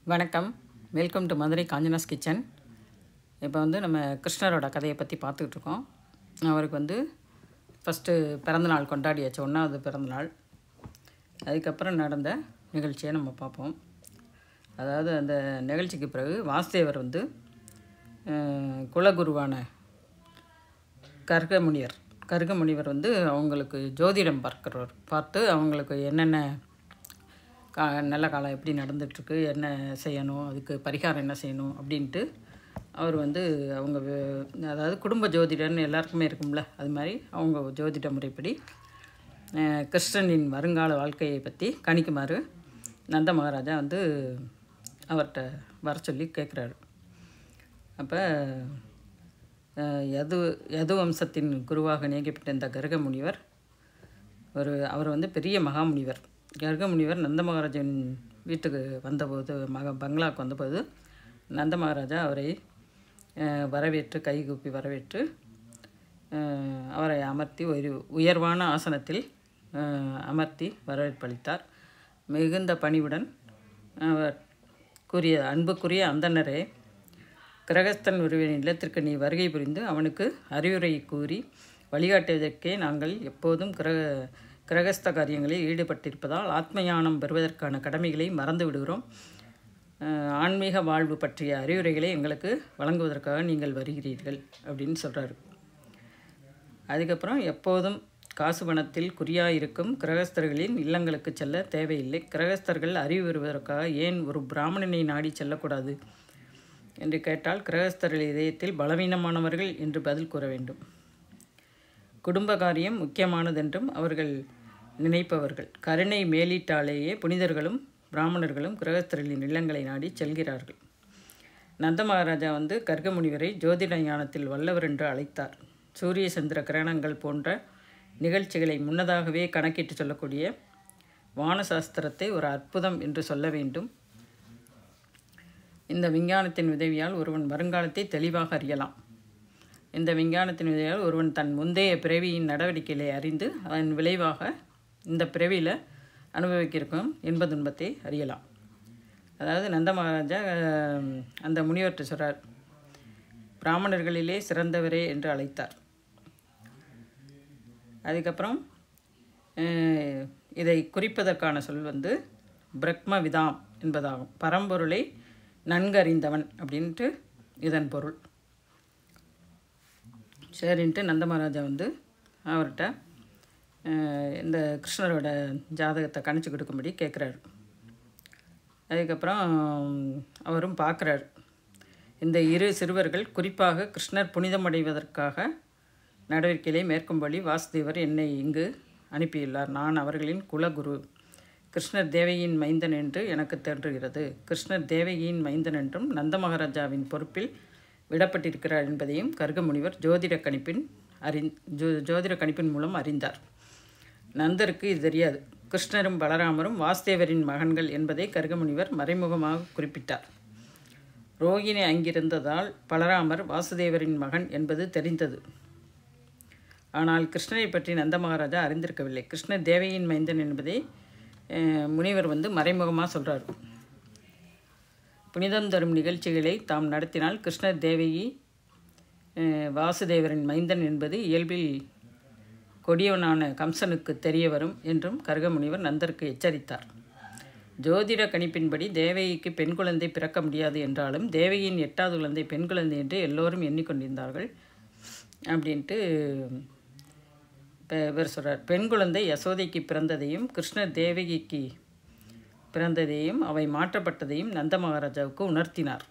வணக்கம் welcome to Madurai Kanchana's kitchen இப்போ வந்து நம்ம கிருஷ்ணரோட கதையை பற்றி பார்த்துக்கிட்டு இருக்கோம் அவருக்கு வந்து ஃபஸ்ட்டு பிறந்தநாள் கொண்டாடியாச்சு ஒன்றாவது பிறந்தநாள் அதுக்கப்புறம் நடந்த நிகழ்ச்சியை நம்ம பார்ப்போம் அதாவது அந்த நிகழ்ச்சிக்கு பிறகு வாசுதேவர் வந்து அஹ், குலகுருவான கர்கமுனிவர் கர்கமுனிவர் வந்து அவங்களுக்கு ஜோதிடம் பார்க்குறவர் பார்த்து அவங்களுக்கு என்னென்ன கா நல்ல காலம் எப்படி நடந்துகிட்ருக்கு என்ன செய்யணும் அதுக்கு பரிகாரம் என்ன செய்யணும் அப்படின்ட்டு அவர் வந்து அவங்க வே- அதாவது குடும்ப ஜோதிடர்னு எல்லாருக்குமே இருக்கும்ல அது மாதிரி அவங்க ஜோதிட முறைப்படி அஹ், கிருஷ்ணனின் வருங்கால வாழ்க்கையை பற்றி கணிக்குமாறு நந்த மகாராஜா வந்து அவர்கிட்ட வர சொல்லி கேட்குறாரு அப்போ யது யது வம்சத்தின் குருவாக நியமிக்கப்பட்ட இந்த கர்க முனிவர் ஒரு அவர் வந்து பெரிய மகாமுனிவர் கர்க முனிவர் நந்த மகாராஜன் வீட்டுக்கு வந்தபோது மக பங்களாவுக்கு வந்தபோது நந்த மகாராஜா அவரை அஹ், வரவேற்று கைகூப்பி வரவேற்று அஹ், அவரை அமர்த்தி ஒரு உயர்வான ஆசனத்தில் அஹ், அமர்த்தி வரவேற்பளித்தார் மிகுந்த பணிவுடன் அவர் கூறிய அன்புக்குரிய அந்தணரே கிரகஸ்தன் ஒருவனின் இல்லத்திற்கு நீ வருகை புரிந்து அவனுக்கு அறிவுரை கூறி வழிகாட்டுவதற்கே நாங்கள் எப்போதும் கிரக கிரகஸ்த காரியங்களில் ஈடுபட்டிருப்பதால் ஆத்மஞானம் பெறுவதற்கான கடமைகளை மறந்து விடுகிறோம் அஹ், ஆன்மீக வாழ்வு பற்றிய அறிவுரைகளை எங்களுக்கு வழங்குவதற்காக நீங்கள் வருகிறீர்கள் அப்படின்னு சொல்கிறாரு அதுக்கப்புறம் எப்போதும் காசு பணத்தில் குறியாயிருக்கும் கிரகஸ்தர்களின் இல்லங்களுக்கு செல்ல தேவையில்லை கிரகஸ்தர்கள் அறிவு பெறுவதற்காக ஏன் ஒரு பிராமணனை நாடி செல்லக்கூடாது என்று கேட்டால் கிரகஸ்தர்கள் இதயத்தில் பலவீனமானவர்கள் என்று பதில் கூற வேண்டும் குடும்ப காரியம் முக்கியமானதென்றும் அவர்கள் நினைப்பவர்கள் கருணை மேலிட்டாலேயே புனிதர்களும் பிராமணர்களும் கிரகஸ்தர்களின் இல்லங்களை நாடி செல்கிறார்கள் நந்த மகாராஜா வந்து கர்கமுனிவரை ஜோதிட ஞானத்தில் வல்லவர் என்று அழைத்தார் சூரிய சந்திர கிரகணங்கள் போன்ற நிகழ்ச்சிகளை முன்னதாகவே கணக்கிட்டு சொல்லக்கூடிய வானசாஸ்திரத்தை ஒரு அற்புதம் என்று சொல்ல வேண்டும் இந்த விஞ்ஞானத்தின் உதவியால் ஒருவன் வருங்காலத்தை தெளிவாக அறியலாம் இந்த விஞ்ஞானத்தின் உதவியால் ஒருவன் தன் முந்தைய பிறவியின் நடவடிக்கைகளை அறிந்து அதன் விளைவாக இந்த பிறவியில் அனுபவிக்கிருக்கும் இன்ப துன்பத்தை அறியலாம் அதாவது நந்த மகாராஜா அஹ், அந்த முனிவர்கிட்ட சொல்கிறார் பிராமணர்களிலே சிறந்தவரே என்று அழைத்தார் அதுக்கப்புறம் அஹ், இதை குறிப்பதற்கான சொல் வந்து பிரக்ம விதாம் என்பதாகும் பரம்பொருளை நன்கறிந்தவன் அப்படின்ட்டு இதன் பொருள் சரின்ட்டு நந்த மகாராஜா வந்து அவர்கிட்ட அஹ், இந்த கிருஷ்ணரோட ஜாதகத்தை கணிச்சு கொடுக்கும்படி கேட்குறாரு அதுக்கப்புறம் அவரும் பார்க்குறாரு இந்த இரு சிறுவர்கள் குறிப்பாக கிருஷ்ணர் புனிதமடைவதற்காக நடவடிக்கைகளை மேற்கொம்படி வாசுதேவர் என்னை இங்கு அனுப்பியுள்ளார் நான் அவர்களின் குலகுரு கிருஷ்ணர் தேவகியின் மைந்தன் என்று எனக்கு தோன்றுகிறது கிருஷ்ணர் தேவகியின் மைந்தன் என்றும் நந்த மகாராஜாவின் பொறுப்பில் விடப்பட்டிருக்கிறார் என்பதையும் கர்கமுனிவர் ஜோதிட கணிப்பின் அறிந் ஜோ ஜோதிட கணிப்பின் மூலம் அறிந்தார் நந்தருக்கு இது தெரியாது கிருஷ்ணரும் பலராமரும் வாசுதேவரின் மகன்கள் என்பதை கர்கமுனிவர் மறைமுகமாக குறிப்பிட்டார் ரோகிணி அங்கிருந்ததால் பலராமர் வாசுதேவரின் மகன் என்பது தெரிந்தது ஆனால் கிருஷ்ணரை பற்றி நந்த மகாராஜா அறிந்திருக்கவில்லை கிருஷ்ணர் தேவகியின் மைந்தன் என்பதை அஹ், முனிவர் வந்து மறைமுகமாக சொல்கிறார் புனிதம் தரும் நிகழ்ச்சிகளை தாம் நடத்தினால் கிருஷ்ணர் தேவகி அஹ், வாசுதேவரின் மைந்தன் என்பது இயல்பில் கொடியவனான கம்சனுக்கு தெரிய வரும் என்றும் கர்கமுனிவர் நந்தருக்கு எச்சரித்தார் ஜோதிட கணிப்பின்படி தேவகிக்கு பெண் குழந்தை பிறக்க முடியாது என்றாலும் தேவகியின் எட்டாவது குழந்தை பெண் குழந்தை என்று எல்லோரும் எண்ணிக்கொண்டிருந்தார்கள் அப்படின்ட்டு இப்போ இவர் சொல்கிறார் பெண் குழந்தை யசோதைக்கு பிறந்ததையும் கிருஷ்ணர் தேவகிக்கு பிறந்ததையும் அவை மாற்றப்பட்டதையும் நந்த மகாராஜாவுக்கு உணர்த்தினார்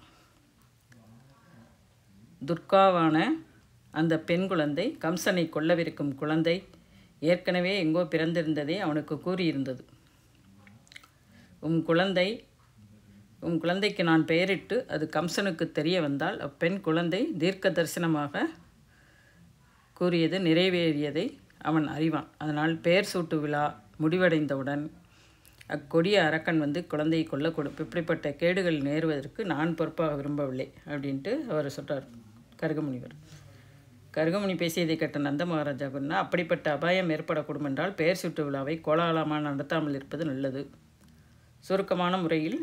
துர்காவான அந்த பெண் குழந்தை கம்சனை கொல்லவிருக்கும் குழந்தை ஏற்கனவே எங்கோ பிறந்திருந்ததை அவனுக்கு கூறியிருந்தது உம் குழந்தை உம் குழந்தைக்கு நான் பெயரிட்டு அது கம்சனுக்கு தெரிய வந்தால் அப்பெண் குழந்தை தீர்க்க தரிசனமாக கூறியது நிறைவேறியதை அவன் அறிவான் அதனால் பெயர் சூட்டு விழா முடிவடைந்தவுடன் அக்கொடிய அரக்கன் வந்து குழந்தையை கொல்ல கொடு இப்படிப்பட்ட கேடுகள் நேருவதற்கு நான் பொறுப்பாக விரும்பவில்லை அப்படின்ட்டு அவர் சொல்கிறார் கருகமுனிவர் கருகமுனி பேசியதை கேட்ட நந்த மகாராஜா கூறினா அப்படிப்பட்ட அபாயம் ஏற்படக்கூடும் என்றால் பெயர் சூட்டு விழாவை கோலாகலமாக நடத்தாமல் இருப்பது நல்லது சுருக்கமான முறையில்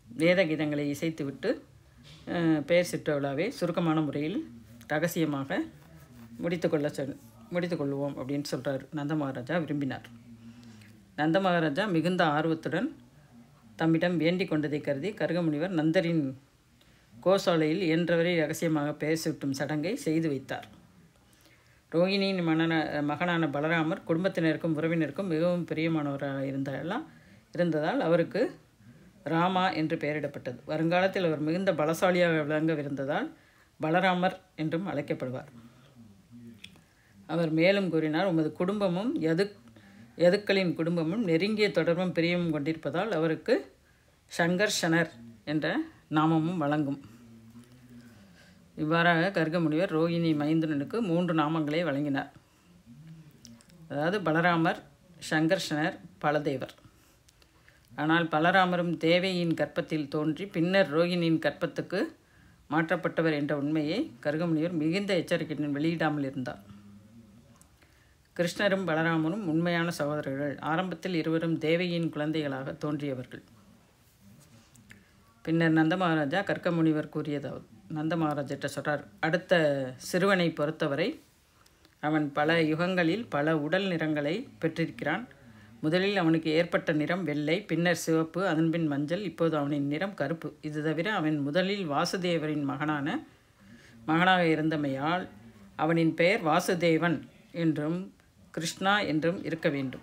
வேத கீதங்களை இசைத்துவிட்டு அஹ், பெயர் சிற்ற விழாவை சுருக்கமான முறையில் ரகசியமாக முடித்துக்கொள்ள சொல் முடித்துக்கொள்வோம் அப்படின்னு சொல்கிறார் நந்த மகாராஜா விரும்பினார் நந்த மகாராஜா மிகுந்த ஆர்வத்துடன் தம்மிடம் வேண்டிக் கொண்டதை கருதி கருகமுனிவர் நந்தரின் கோசாலையில் இயன்றவரை ரகசியமாக பெயர் சூட்டும் சடங்கை செய்து வைத்தார் ரோகிணியின் மகன மகனான பலராமர் குடும்பத்தினருக்கும் உறவினருக்கும் மிகவும் பிரியமானவராக இருந்தாலாம் இருந்ததால் அவருக்கு ராமா என்று பெயரிடப்பட்டது வருங்காலத்தில் அவர் மிகுந்த பலசாலியாக விளங்கவிருந்ததால் பலராமர் என்றும் அழைக்கப்படுவார் அவர் மேலும் கூறினார் உமது குடும்பமும் எது எதுக்களின் குடும்பமும் நெருங்கிய தொடர்பும் பிரியமும் கொண்டிருப்பதால் அவருக்கு சங்கர்ஷனர் என்ற நாமமும் வழங்கும் இவ்வாறாக கர்க முனிவர் ரோகிணி மைந்தனனுக்கு மூன்று நாமங்களை வழங்கினார் அதாவது பலராமர் சங்கர்ஷனர் பலதேவர் ஆனால் பலராமரும் தேவையின் கற்பத்தில் தோன்றி பின்னர் ரோகிணியின் கற்பத்துக்கு மாற்றப்பட்டவர் என்ற உண்மையை கருகமுனிவர் மிகுந்த எச்சரிக்கையுடன் வெளியிடாமல் இருந்தார் கிருஷ்ணரும் பலராமரும் உண்மையான சகோதரர்கள் ஆரம்பத்தில் இருவரும் தேவையின் குழந்தைகளாக தோன்றியவர்கள் பின்னர் நந்த மகாராஜா கற்க முனிவர் கூறியதாவது நந்த மகாராஜிட்ட சொல்கிறார் அடுத்த சிறுவனை பொறுத்தவரை அவன் பல யுகங்களில் பல உடல் நிறங்களை பெற்றிருக்கிறான் முதலில் அவனுக்கு ஏற்பட்ட நிறம் வெள்ளை பின்னர் சிவப்பு அதன்பின் மஞ்சள் இப்போது அவனின் நிறம் கருப்பு இது தவிர அவன் முதலில் வாசுதேவரின் மகனான மகனாக இருந்தமையால் அவனின் பெயர் வாசுதேவன் என்றும் கிருஷ்ணா என்றும் இருக்க வேண்டும்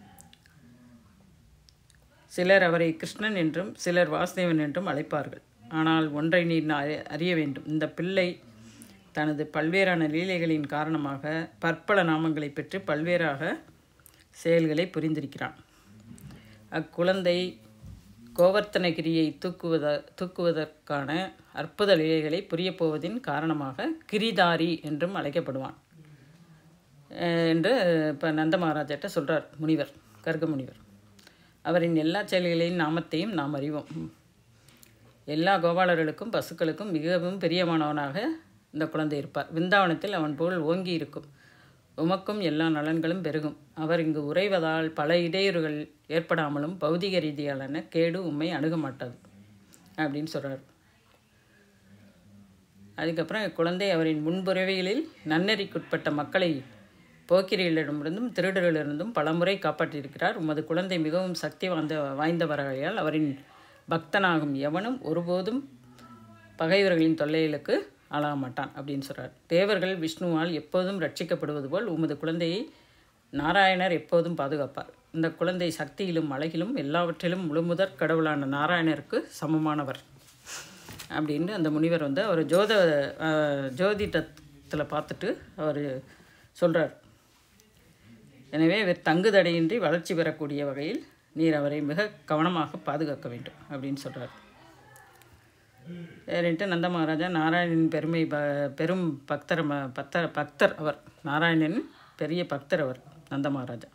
சிலர் அவரை கிருஷ்ணன் என்றும் சிலர் வாசுதேவன் என்றும் அழைப்பார்கள் ஆனால் ஒன்றை நீ அறி- அறிய வேண்டும் இந்த பிள்ளை தனது பல்வேறான லீலைகளின் காரணமாக பற்பல நாமங்களை பெற்று பல்வேறாக செயல்களை புரிந்திருக்கிறான் அக்குழந்தை கோவர்த்தனகிரியை தூக்குவத தூக்குவதற்கான அற்புத லீலைகளை புரியப் போவதின் காரணமாக கிரிதாரி என்றும் அழைக்கப்படுவான் அஹ் என்று இப்போ நந்த மகாராஜாட்ட சொல்கிறார் முனிவர் கர்க முனிவர் அவரின் எல்லா செயல்களின் நாமத்தையும் நாம் அறிவோம் எல்லா கோபாலர்களுக்கும் பசுக்களுக்கும் மிகவும் பிரியமானவனாக இந்த குழந்தை இருப்பார் விந்தாவனத்தில் அவன் புகழ் ஓங்கி இருக்கும் உமக்கும் எல்லா நலன்களும் பெருகும் அவர் இங்கு உறைவதால் பல இடையூறுகள் ஏற்படாமலும் பௌதிக ரீதியாலான கேடு உம்மை அணுக மாட்டாது அப்படின்னு சொல்கிறார் அதுக்கப்புறம் இக்குழந்தை அவரின் முன்புறவைகளில் நன்னெறிக்குட்பட்ட மக்களை போக்கிரிகளிடமிருந்தும் திருடர்களிடமிருந்தும் பலமுறை காப்பாற்றியிருக்கிறார் உமது குழந்தை மிகவும் சக்தி வாய்ந்த வாய்ந்தவராகையால் அவரின் பக்தனாகும் எவனும் ஒருபோதும் பகைவர்களின் தொல்லைகளுக்கு ஆளாக மாட்டான் அப்படின்னு சொல்கிறார் தேவர்கள் விஷ்ணுவால் எப்போதும் ரட்சிக்கப்படுவது போல் உமது குழந்தையை நாராயணர் எப்போதும் பாதுகாப்பார் இந்த குழந்தை சக்தியிலும் அழகிலும் எல்லாவற்றிலும் முழுமுதற் கடவுளான நாராயணருக்கு சமமானவர் அப்படின்னு அந்த முனிவர் வந்து அவர் ஜோத அஹ், ஜோதிடத்தில் பார்த்துட்டு அவர் சொல்கிறார் எனவே இவர் தங்கு தடையின்றி வளர்ச்சி பெறக்கூடிய வகையில் நீர் அவரை மிக கவனமாக பாதுகாக்க வேண்டும் அப்படின்னு சொல்கிறார் சரின்ட்டு நந்த மகாராஜா நாராயணனின் பெருமை ப பெரும் பக்தர் ம பக்தர் பக்தர் அவர் நாராயணனின் பெரிய பக்தர் அவர் நந்த மகாராஜா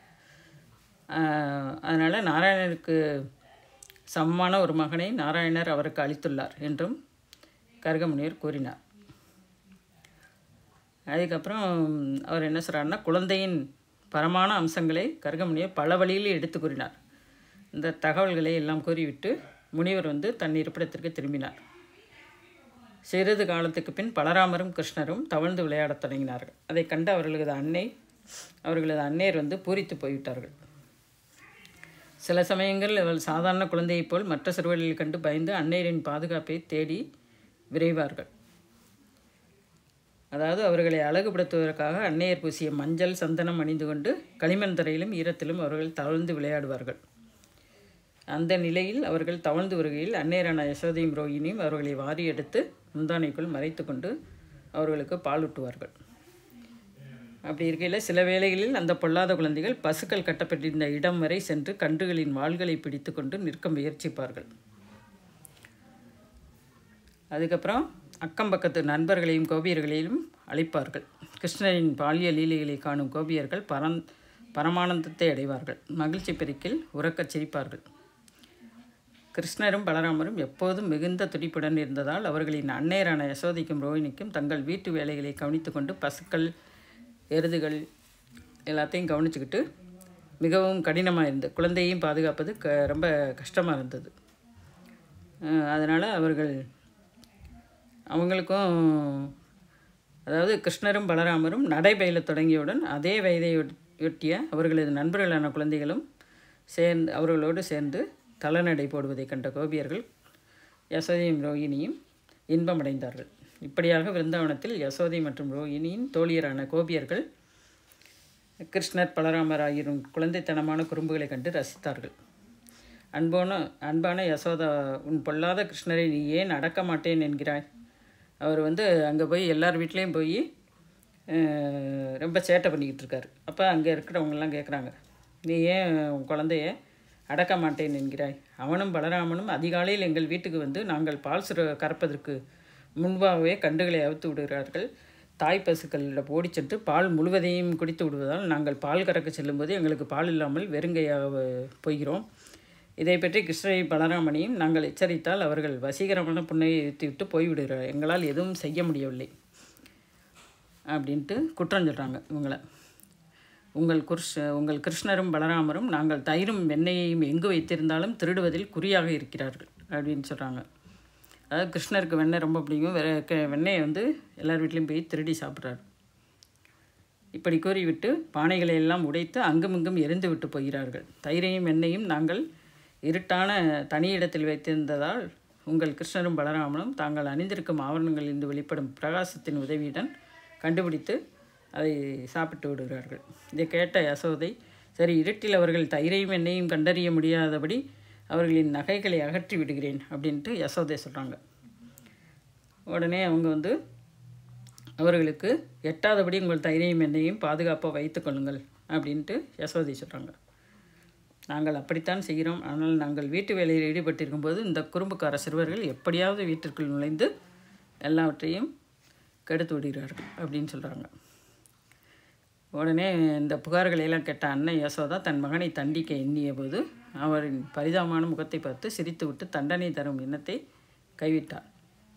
அதனால் நாராயணனுக்கு சமமான ஒரு மகனை நாராயணர் அவருக்கு அளித்துள்ளார் என்றும் கருகமுனிவர் கூறினார் அதுக்கப்புறம் அவர் என்ன சொல்கிறாருன்னா குழந்தையின் பரமான அம்சங்களை கருகமுனிவர் பல வழியில் எடுத்து கூறினார் இந்த தகவல்களை எல்லாம் கூறிவிட்டு முனிவர் வந்து தன் இருப்பிடத்திற்கு திரும்பினார் சிறிது காலத்துக்கு பின் பலராமரும் கிருஷ்ணரும் தவழ்ந்து விளையாடத் தொடங்கினார்கள் அதைக் கண்டு அவர்களது அன்னை அவர்களது அன்னையர் வந்து பூரித்து போய்விட்டார்கள் சில சமயங்களில் அவள் சாதாரண குழந்தையைப் போல் மற்ற சிறுவர்களை கண்டு பயந்து அன்னையரின் பாதுகாப்பை தேடி விரைவார்கள் அதாவது அவர்களை அழகுபடுத்துவதற்காக அன்னையர் பூசிய மஞ்சள் சந்தனம் அணிந்து கொண்டு களிமண் தரையிலும் ஈரத்திலும் அவர்கள் தவழ்ந்து விளையாடுவார்கள் அந்த நிலையில் அவர்கள் தவழ்ந்து வருகையில் அன்னையரான யசோதையும் ரோகிணியும் அவர்களை வாரி எடுத்து முந்தானைக்குள் மறைத்து கொண்டு அவர்களுக்கு பாலூட்டுவார்கள் அப்படி இருக்கையில் சில வேளைகளில் அந்த பொல்லாத குழந்தைகள் பசுக்கள் கட்டப்பட்டிருந்த இடம் வரை சென்று கன்றுகளின் வாள்களை பிடித்து கொண்டு நிற்க முயற்சிப்பார்கள் அதுக்கப்புறம் அக்கம் பக்கத்து நண்பர்களையும் கோபியர்களையும் அழைப்பார்கள் கிருஷ்ணரின் பாலிய லீலைகளை காணும் கோபியர்கள் பரந் பரமானந்தத்தை அடைவார்கள் மகிழ்ச்சி பெருக்கில் உறக்கச் சிரிப்பார்கள் கிருஷ்ணரும் பலராமரும் எப்போதும் மிகுந்த துடிப்புடன் இருந்ததால் அவர்களின் அன்னையரான யசோதைக்கும் ரோஹிணிக்கும் தங்கள் வீட்டு வேலைகளை கவனித்துக்கொண்டு பசுக்கள் எருதுகள் எல்லாத்தையும் கவனிச்சுக்கிட்டு மிகவும் கடினமாக இருந்தது குழந்தையையும் பாதுகாப்பது க ரொம்ப கஷ்டமாக இருந்தது அதனால் அவர்கள் அவங்களுக்கும் அதாவது கிருஷ்ணரும் பலராமரும் நடைபயிலத் தொடங்கியவுடன் அதே வயதை ஒட்- ஒட்டிய அவர்களது நண்பர்களான குழந்தைகளும் சேர்ந்து அவர்களோடு சேர்ந்து தலநடை போடுவதைக் கண்ட கோபியர்கள் யசோதையும் ரோகிணியும் இன்பமடைந்தார்கள் இப்படியாக விருந்தாவனத்தில் யசோதை மற்றும் ரோகிணியின் தோழியரான கோபியர்கள் கிருஷ்ணர் பலராமர் ஆகியோரும் குழந்தைத்தனமான குறும்புகளைக் கண்டு ரசித்தார்கள் அன்போன அன்பான யசோதா உன் பொல்லாத கிருஷ்ணரை நீ ஏன் அடக்க மாட்டேன் என்கிறாய் அவர் வந்து அங்கே போய் எல்லார் வீட்லேயும் போய் அஹ், ரொம்ப சேட்டை பண்ணிக்கிட்டு இருக்காரு அப்போ அங்கே இருக்கிறவங்கெல்லாம் கேட்குறாங்க நீ ஏன் உன் குழந்தைய அடக்க மாட்டேன் என்கிறாய் அவனும் பலராமனும் அதிகாலையில் எங்கள் வீட்டுக்கு வந்து நாங்கள் பால் சுர கறப்பதற்கு முன்பாகவே கண்டுகளை அவுத்து விடுகிறார்கள் தாய் பசுக்களிடம் ஓடிச் சென்று பால் முழுவதையும் குடித்து விடுவதால் நாங்கள் பால் கறக்க செல்லும்போது எங்களுக்கு பால் இல்லாமல் வெறுங்கையாக போகிறோம் இதை பற்றி கிருஷ்ணரை பலராமனையும் நாங்கள் எச்சரித்தால் அவர்கள் வசீகரமான புண்ணையை விட்டு போய்விடுகிறார் எங்களால் எதுவும் செய்ய முடியவில்லை அப்படின்ட்டு குற்றம் சொல்கிறாங்க இவங்கள உங்கள் குருஷ் உங்கள் கிருஷ்ணரும் பலராமரும் நாங்கள் தயிரும் வெண்ணெயையும் எங்கு வைத்திருந்தாலும் திருடுவதில் குறியாக இருக்கிறார்கள் அப்படின்னு சொல்கிறாங்க அதாவது கிருஷ்ணருக்கு வெண்ணெய் ரொம்ப பிடிக்கும் வேற க- வெண்ணெயை வந்து எல்லார் வீட்லேயும் போய் திருடி சாப்பிட்றாரு இப்படி கூறிவிட்டு பானைகளை எல்லாம் உடைத்து அங்குமிங்கும் எரிந்து விட்டு போகிறார்கள் தயிரையும் வெண்ணையும் நாங்கள் இருட்டான தனி இடத்தில் வைத்திருந்ததால் உங்கள் கிருஷ்ணரும் பலராமனும் தாங்கள் அணிந்திருக்கும் ஆவரணங்களிலிருந்து வெளிப்படும் பிரகாசத்தின் உதவியுடன் கண்டுபிடித்து அதை சாப்பிட்டு விடுகிறார்கள் இதை கேட்ட யசோதை சரி இருட்டில் அவர்கள் தயிரையும் எண்ணெயும் கண்டறிய முடியாதபடி அவர்களின் நகைகளை அகற்றி விடுகிறேன் அப்படின்ட்டு யசோதை சொல்கிறாங்க உடனே அவங்க வந்து அவர்களுக்கு எட்டாதபடி உங்கள் தைரியம் என்னையும் பாதுகாப்பாக வைத்துக் கொள்ளுங்கள் அப்படின்ட்டு யசோதை சொல்கிறாங்க நாங்கள் அப்படித்தான் செய்கிறோம் ஆனால் நாங்கள் வீட்டு வேலையில் ஈடுபட்டிருக்கும்போது இந்த குறும்புக்கார சிறுவர்கள் எப்படியாவது வீட்டிற்குள் நுழைந்து எல்லாவற்றையும் கெடுத்து விடுகிறார்கள் அப்படின்னு சொல்கிறாங்க உடனே இந்த புகார்களை எல்லாம் கேட்ட அன்னை யசோதா தன் மகனை தண்டிக்க எண்ணிய போது அவரின் பரிதாபமான முகத்தை பார்த்து சிரித்துவிட்டு தண்டனை தரும் எண்ணத்தை கைவிட்டார்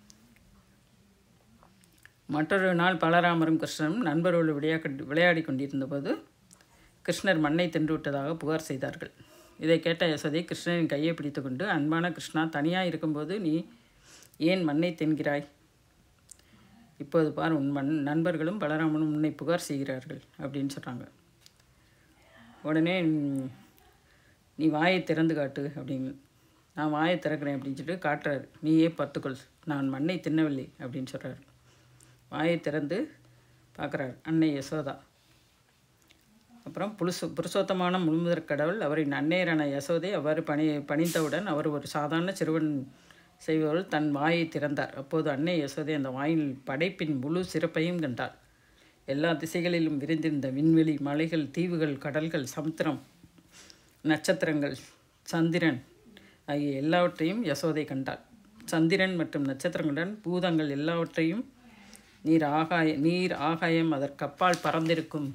மற்றொரு நாள் பலராமரும் கிருஷ்ணரும் நண்பரோடு விளையா விளையாடி கொண்டிருந்தபோது கிருஷ்ணர் மண்ணை தின்றுவிட்டதாக புகார் செய்தார்கள் இதை கேட்ட யசோதை கிருஷ்ணரின் கையை பிடித்துக்கொண்டு அன்பான கிருஷ்ணா தனியாக இருக்கும்போது நீ ஏன் மண்ணை தின்கிறாய் இப்போது பார் உன் மண் நண்பர்களும் பலராமனும் உன்னை புகார் செய்கிறார்கள் அப்படின்னு சொல்கிறாங்க உடனே ம், நீ வாயை திறந்து காட்டு அப்படின்னு நான் வாயை திறக்கிறேன் அப்படின்னு சொல்லிட்டு காட்டுறாரு நீயே பார்த்துக்கொள் நான் மண்ணை தின்னவில்லை அப்படின்னு சொல்கிறாரு வாயை திறந்து பார்க்குறாரு அன்னை யசோதா அப்புறம் புருஷ புருஷோத்தமான முழுமுதற் கடவுள் அவரின் அன்னையரான யசோதை அவ்வாறு பணி பணிந்தவுடன் அவர் ஒரு சாதாரண சிறுவன் செய்பவள் தன் வாயை திறந்தார் அப்போது அன்னை யசோதை அந்த வாயில் படைப்பின் முழு சிறப்பையும் கண்டாள் எல்லா திசைகளிலும் விரிந்திருந்த விண்வெளி மலைகள் தீவுகள் கடல்கள் சமுத்திரம் நட்சத்திரங்கள் சந்திரன் ஆகிய எல்லாவற்றையும் யசோதை கண்டாள் சந்திரன் மற்றும் நட்சத்திரங்களுடன் பூதங்கள் எல்லாவற்றையும் நீர் ஆகாய நீர் ஆகாயம் அதற்கப்பால் பறந்திருக்கும்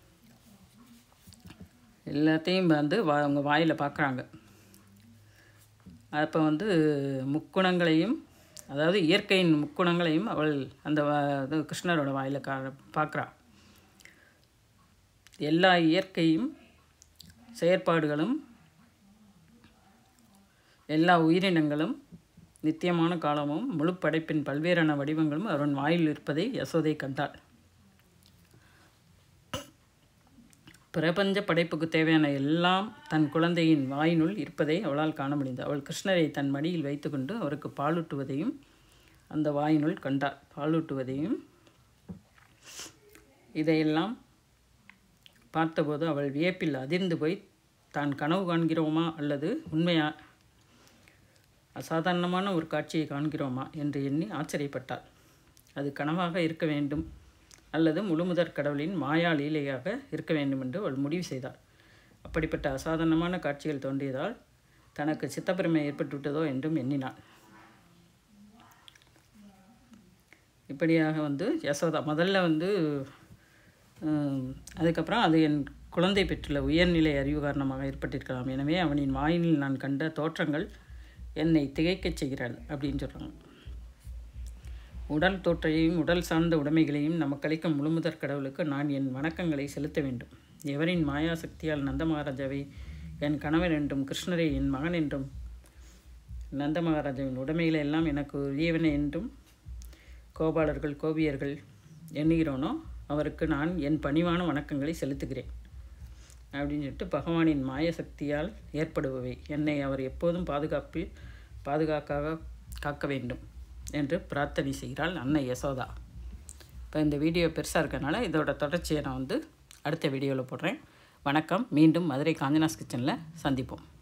எல்லாத்தையும் வந்து வா அவங்க வாயில் பார்க்குறாங்க அப்போ வந்து முக்குணங்களையும் அதாவது இயற்கையின் முக்குணங்களையும் அவள் அந்த வா- இது கிருஷ்ணரோட வாயில் கா பார்க்குறா எல்லா இயற்கையும் செயற்பாடுகளும் எல்லா உயிரினங்களும் நித்தியமான காலமும் முழு படைப்பின் பல்வேறான வடிவங்களும் அவன் வாயில் இருப்பதை யசோதை கண்டாள் பிரபஞ்ச படைப்புக்கு தேவையான எல்லாம் தன் குழந்தையின் வாயினுள் இருப்பதை அவளால் காண முடிந்தது அவள் கிருஷ்ணரை தன் மடியில் வைத்துக்கொண்டு அவருக்கு பாலூட்டுவதையும் அந்த வாயினுள் கண்டாள் பாலூட்டுவதையும் இதையெல்லாம் பார்த்தபோது அவள் வியப்பில் அதிர்ந்து போய் தான் கனவு காண்கிறோமா அல்லது உண்மையா அசாதாரணமான ஒரு காட்சியை காண்கிறோமா என்று எண்ணி ஆச்சரியப்பட்டாள் அது கனவாக இருக்க வேண்டும் அல்லது முழுமுதற் கடவுளின் மாயா லீலையாக இருக்க வேண்டும் என்று அவள் முடிவு செய்தாள் அப்படிப்பட்ட அசாதாரணமான காட்சிகள் தோன்றியதால் தனக்கு சித்தப்பெருமை ஏற்பட்டுவிட்டதோ என்றும் எண்ணினாள் இப்படியாக வந்து யசோதா முதல்ல வந்து ஹம், அதுக்கப்புறம் அது என் குழந்தை பெற்றுள்ள உயர்நிலை அறிவு காரணமாக ஏற்பட்டிருக்கலாம் எனவே அவனின் வாயினில் நான் கண்ட தோற்றங்கள் என்னை திகைக்கச் செய்கிறாள் அப்படின்னு சொல்கிறாங்க உடல் தோற்றையும் உடல் சார்ந்த உடைமைகளையும் நமக்கு அளிக்கும் முழுமுதற் கடவுளுக்கு நான் என் வணக்கங்களை செலுத்த வேண்டும் எவரின் மாயா சக்தியால் நந்த மகாராஜாவை என் கணவன் என்றும் கிருஷ்ணரை என் மகன் என்றும் நந்த மகாராஜாவின் உடைமைகளை எல்லாம் எனக்கு உரியவன என்றும் கோபாலர்கள் கோபியர்கள் எண்ணுகிறோனோ அவருக்கு நான் என் பணிவான வணக்கங்களை செலுத்துகிறேன் அப்படின்னு சொல்லிட்டு பகவானின் மாய சக்தியால் ஏற்படுபவை என்னை அவர் எப்போதும் பாதுகாப்பு பாதுகாக்காக காக்க வேண்டும் என்று பிரார்த்தனை செய்கிறாள் அன்னை யசோதா இப்போ இந்த வீடியோ பெருசாக இருக்கனால இதோட தொடர்ச்சியை நான் வந்து அடுத்த வீடியோவில் போடுறேன் வணக்கம் மீண்டும் மதுரை காஞ்சனாஸ் கிச்சனில் சந்திப்போம்